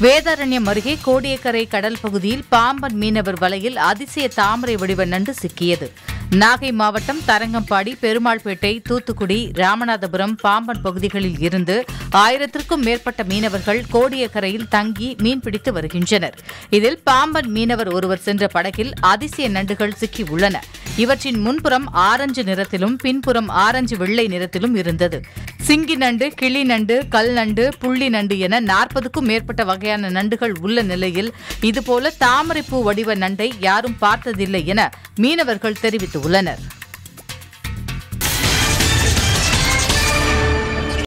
வேதாரண்யம் அருகே கோடியக்கரை கடல் பகுதியில் பாம்பன் மீனவர் வலையில் அதிசய தாமரை வடிவ நண்டு சிக்கியது நாகை மாவட்டம் தரங்கம்பாடி பெருமாள்பேட்டை தூத்துக்குடி ராமநாதபுரம் பாம்பன் பகுதிகளில் இருந்து ஆயிரத்திற்கும் மேற்பட்ட மீனவர்கள் கோடியக்கரையில் தங்கி மீன்பிடித்து வருகின்றனர் இதில் பாம்பன் மீனவர் ஒருவர் சென்ற படகில் அதிசய நண்டுகள் சிக்கி உள்ளன இவற்றின் முன்புறம் ஆரஞ்சு நிறத்திலும் பின்புறம் ஆரஞ்சு வெள்ளை நிறத்திலும் இருந்தது சிங்கி நண்டு கிளி நண்டு கல் நண்டு புள்ளி நண்டு என நாற்பதுக்கும் மேற்பட்ட வகையான நண்டுகள் உள்ள நிலையில் இதுபோல தாமரைப்பூ வடிவ நண்டை யாரும் பார்த்ததில்லை என மீனவர்கள் தெரிவித்துள்ளனர்